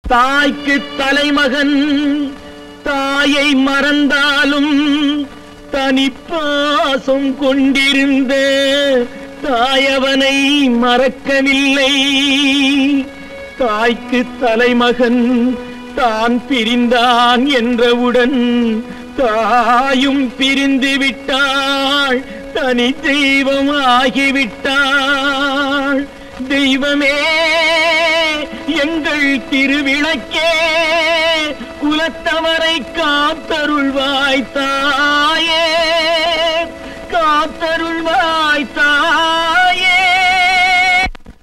தாய்க்கு தலைமகன் தாயை மறந்தாலும் தனிப்பாசம் கொண்டிருந்த தாயவனை மறக்கவில்லை தாய்க்கு தலைமகன் தான் பிரிந்தான் என்றவுடன் தாயும் பிரிந்து விட்டாள் தனி தெய்வம் ஆகிவிட்டாள் தெய்வமே எங்கள் திருவிளக்கே குலத்தவரை காத்தருள்வாய் தாயே